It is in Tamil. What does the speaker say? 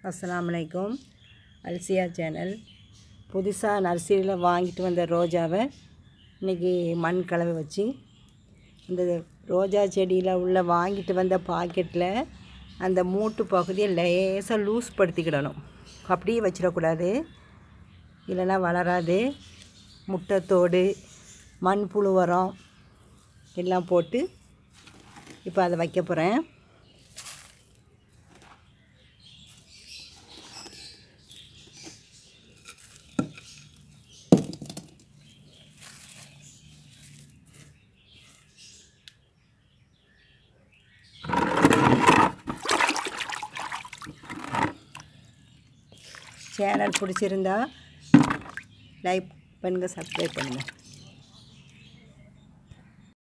அஸ்ஸலாமு அலைக்கும் அல்சியா சேனல் புதுசாக நர்சரியில் வாங்கிட்டு வந்த ரோஜாவை இன்றைக்கி மண் கலவை வச்சு இந்த ரோஜா செடியில் உள்ள வாங்கிட்டு வந்த பாக்கெட்டில் அந்த மூட்டு பகுதியை லேசாக லூஸ் படுத்திக்கிடணும் அப்படியே வச்சிடக்கூடாது இல்லைன்னா வளராது முட்டைத்தோடு மண்புழு உரம் எல்லாம் போட்டு இப்போ அதை வைக்க போகிறேன் சேனல் பிடிச்சிருந்தா லைக் பண்ணுங்கள் சப்ஸ்கிரைப் பண்ணுங்கள்